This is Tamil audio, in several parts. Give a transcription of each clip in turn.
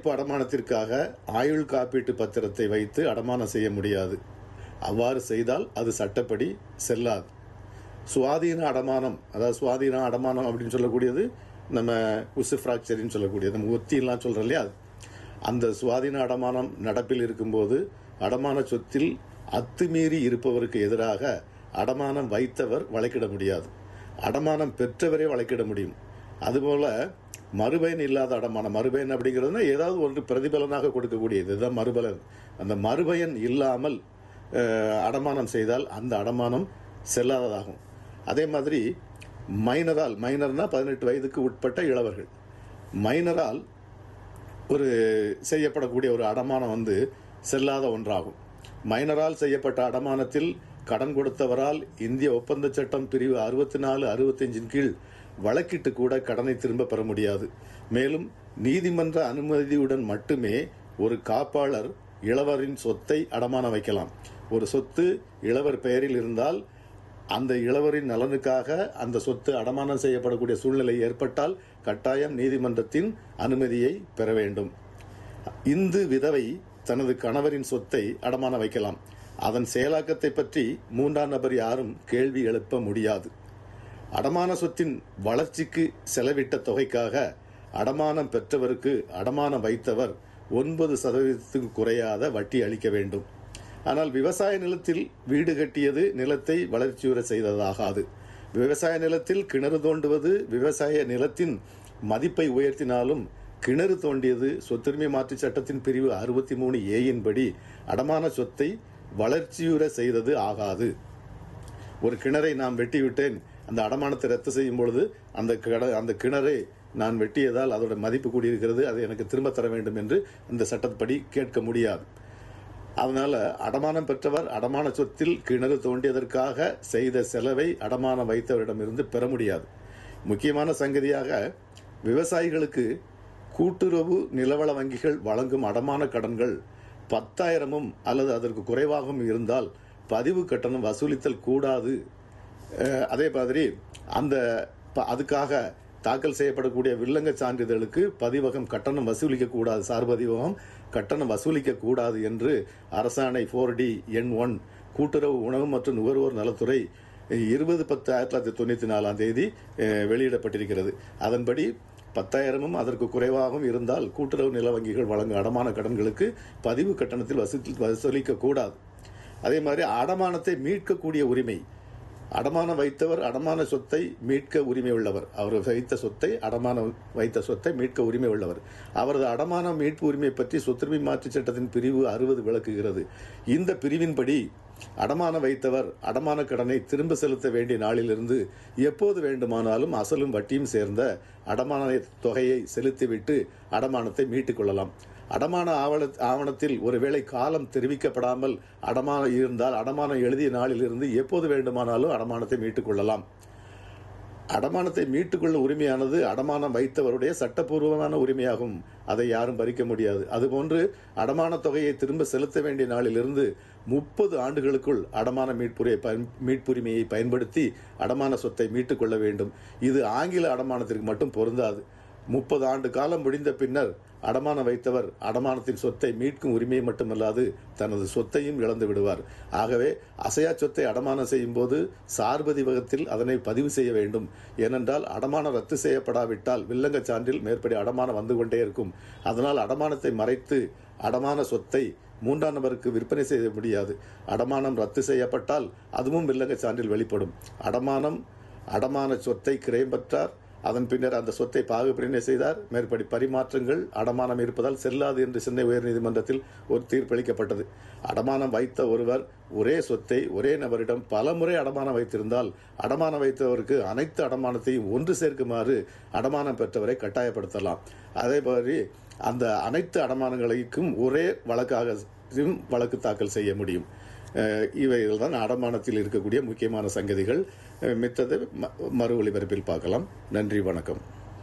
தலைப்பு அடமானத்திற்காக ஆயுள் காப்பீட்டு பத்திரத்தை வைத்து அடமானம் செய்ய முடியாது அவ்வாறு செய்தால் அது சட்டப்படி செல்லாது சுவாதீன அடமானம் அதாவது சுவாதீன அடமானம் அப்படின்னு சொல்லக்கூடியது நம்ம உசு ஃப்ராக்சரின்னு சொல்லக்கூடியது நம்ம ஒத்திலாம் சொல்கிறோம் இல்லையா அது அந்த சுவாதீன அடமானம் நடப்பில் இருக்கும்போது அடமான சொத்தில் அத்துமீறி இருப்பவருக்கு எதிராக அடமானம் வைத்தவர் வழக்கிட முடியாது அடமானம் பெற்றவரே வழக்கிட முடியும் அதுபோல மறுபயன் இல்லாத அடமானம் மறுபயன் அப்படிங்கிறதுனா ஏதாவது ஒன்று பிரதிபலனாக கொடுக்கக்கூடியது இதுதான் மறுபலன் அந்த மறுபயன் இல்லாமல் அஹ், அடமானம் செய்தால் அந்த அடமானம் செல்லாததாகும் அதே மாதிரி மைனரால் மைனர்னா பதினெட்டு வயதுக்கு உட்பட்ட இளவர்கள் மைனரால் ஒரு செய்யப்படக்கூடிய ஒரு அடமானம் வந்து செல்லாத ஒன்றாகும் மைனரால் செய்யப்பட்ட அடமானத்தில் கடன் கொடுத்தவரால் இந்திய ஒப்பந்த சட்டம் பிரிவு அறுபத்தி நாலு அறுபத்தஞ்சின் கீழ் வழக்கிட்டு கூட கடனை திரும்ப பெற முடியாது மேலும் நீதிமன்ற அனுமதியுடன் மட்டுமே ஒரு காப்பாளர் இளவரின் சொத்தை அடமானம் வைக்கலாம் ஒரு சொத்து இளவர் பெயரில் இருந்தால் அந்த இளவரின் நலனுக்காக அந்த சொத்து அடமானம் செய்யப்படக்கூடிய சூழ்நிலை ஏற்பட்டால் கட்டாயம் நீதிமன்றத்தின் அனுமதியை பெற வேண்டும் இந்து விதவை தனது கணவரின் சொத்தை அடமானம் வைக்கலாம் அதன் செயலாக்கத்தை பற்றி மூன்றாம் நபர் யாரும் கேள்வி எழுப்ப முடியாது அடமான சொத்தின் வளர்ச்சிக்கு செலவிட்ட தொகைக்காக அடமானம் பெற்றவருக்கு அடமானம் வைத்தவர் ஒன்பது சதவீதத்துக்கு குறையாத வட்டி அளிக்க வேண்டும் ஆனால் விவசாய நிலத்தில் வீடு கட்டியது நிலத்தை வளர்ச்சியுற செய்ததாகாது விவசாய நிலத்தில் கிணறு தோண்டுவது விவசாய நிலத்தின் மதிப்பை உயர்த்தினாலும் கிணறு தோண்டியது சொத்துரிமை மாற்றுச் சட்டத்தின் பிரிவு அறுபத்தி மூணு ஏயின் படி அடமான சொத்தை வளர்ச்சியுற செய்தது ஆகாது ஒரு கிணறை நான் வெட்டிவிட்டேன் அந்த அடமானத்தை ரத்து செய்யும் பொழுது அந்த கிண அந்த கிணறை நான் வெட்டியதால் அதோட மதிப்பு கூடியிருக்கிறது அதை எனக்கு திரும்ப தர வேண்டும் என்று இந்த சட்டப்படி கேட்க முடியாது அதனால அடமானம் பெற்றவர் அடமான சொத்தில் கிணறு தோண்டியதற்காக செய்த செலவை அடமானம் வைத்தவரிடமிருந்து பெற முடியாது முக்கியமான சங்கதியாக விவசாயிகளுக்கு கூட்டுறவு நிலவள வங்கிகள் வழங்கும் அடமான கடன்கள் பத்தாயிரமும் அல்லது அதற்கு குறைவாகவும் இருந்தால் பதிவு கட்டணம் வசூலித்தல் கூடாது அஹ், அதே மாதிரி அந்த ப- அதுக்காக தாக்கல் செய்யப்படக்கூடிய வில்லங்க சான்றிதழுக்கு பதிவகம் கட்டணம் வசூலிக்க கூடாது சார் பதிவகம் கட்டணம் வசூலிக்க கூடாது என்று அரசாணை ஃபோர் டி எண் ஒன் கூட்டுறவு உணவு மற்றும் நுகர்வோர் நலத்துறை இருபது பத்து ஆயிரத்தி தொள்ளாயிரத்தி தொண்ணூற்றி நாலாம் தேதி அஹ், வெளியிடப்பட்டிருக்கிறது அதன்படி பத்தாயிரமும் அதற்கு குறைவாகவும் இருந்தால் கூட்டுறவு நில வங்கிகள் வழங்கும் அடமான கடன்களுக்கு பதிவு கட்டணத்தில் வசூல் வசூலிக்க கூடாது அதே மாதிரி அடமானத்தை மீட்கக்கூடிய உரிமை அடமானம் வைத்தவர் அடமான சொத்தை மீட்க உரிமை உள்ளவர் அவர் வைத்த சொத்தை அடமானம் வைத்த சொத்தை மீட்க உரிமை உள்ளவர் அவரது அடமான மீட்பு உரிமை பற்றி சொத்துரிமை மாற்றுச் சட்டத்தின் பிரிவு அறுபது விளக்குகிறது இந்த பிரிவின்படி அடமானம் வைத்தவர் அடமான கடனை திரும்ப செலுத்த வேண்டிய நாளிலிருந்து எப்போது வேண்டுமானாலும் அசலும் வட்டியும் சேர்ந்த அடமான தொகையை செலுத்திவிட்டு அடமானத்தை மீட்டுக் கொள்ளலாம் அடமான ஆவண ஆவணத்தில் ஒருவேளை காலம் தெரிவிக்கப்படாமல் அடமானம் இருந்தால் அடமானம் எழுதிய நாளிலிருந்து எப்போது வேண்டுமானாலும் அடமானத்தை மீட்டுக் கொள்ளலாம் அடமானத்தை மீட்டுக்கொள்ள உரிமையானது அடமானம் வைத்தவருடைய சட்டப்பூர்வமான உரிமையாகும் அதை யாரும் பறிக்க முடியாது அதுபோன்று அடமான தொகையை திரும்ப செலுத்த வேண்டிய நாளிலிருந்து முப்பது ஆண்டுகளுக்குள் அடமான மீட்புரியை பயன் மீட்புரிமையை பயன்படுத்தி அடமான சொத்தை மீட்டுக் கொள்ள வேண்டும் இது ஆங்கில அடமானத்திற்கு மட்டும் பொருந்தாது முப்பது ஆண்டு காலம் முடிந்த பின்னர் அடமானம் வைத்தவர் அடமானத்தின் சொத்தை மீட்கும் உரிமையை மட்டுமல்லாது தனது சொத்தையும் இழந்து விடுவார் ஆகவே அசையா சொத்தை அடமானம் செய்யும் போது சார்பதிவகத்தில் அதனை பதிவு செய்ய வேண்டும் ஏனென்றால் அடமானம் ரத்து செய்யப்படாவிட்டால் வில்லங்க சான்றில் மேற்படி அடமானம் வந்து கொண்டே இருக்கும் அதனால் அடமானத்தை மறைத்து அடமான சொத்தை மூன்றாம் நபருக்கு விற்பனை செய்ய முடியாது அடமானம் ரத்து செய்யப்பட்டால் அதுவும் வில்லங்க சான்றில் வெளிப்படும் அடமானம் அடமான சொத்தை கிரயம் பெற்றார் அதன் பின்னர் அந்த சொத்தை பாகுபிரிவினை செய்தார் மேற்படி பரிமாற்றங்கள் அடமானம் இருப்பதால் செல்லாது என்று சென்னை உயர்நீதிமன்றத்தில் ஒரு தீர்ப்பளிக்கப்பட்டது அடமானம் வைத்த ஒருவர் ஒரே சொத்தை ஒரே நபரிடம் பல முறை அடமானம் வைத்திருந்தால் அடமானம் வைத்தவருக்கு அனைத்து அடமானத்தையும் ஒன்று சேர்க்குமாறு அடமானம் பெற்றவரை கட்டாயப்படுத்தலாம் அதே மாதிரி அந்த அனைத்து அடமானங்களுக்கும் ஒரே வழக்காக வழக்கு தாக்கல் செய்ய முடியும் அஹ் இவைகள் தான் அடமானத்தில் இருக்கக்கூடிய முக்கியமான சங்கதிகள் அஹ் மித்தது ம- மறு ஒளிபரப்பில் பார்க்கலாம் நன்றி வணக்கம்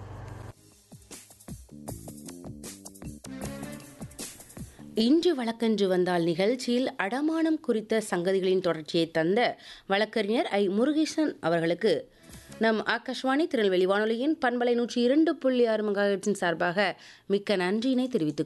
இன்று வழக்கன்று வந்தால் நிகழ்ச்சியில் அடமானம் குறித்த சங்கதிகளின் தொடர்ச்சியை தந்த வழக்கறிஞர் ஐ முருகேசன் அவர்களுக்கு நம் ஆகாஷ்வாணி திருநெல்வேலி வானொலியின் பண்பலை நூற்றி இரண்டு புள்ளி ஆறு மெகாஹெர்ட்ஸின் சார்பாக மிக்க நன்றியினை தெரிவித்துக்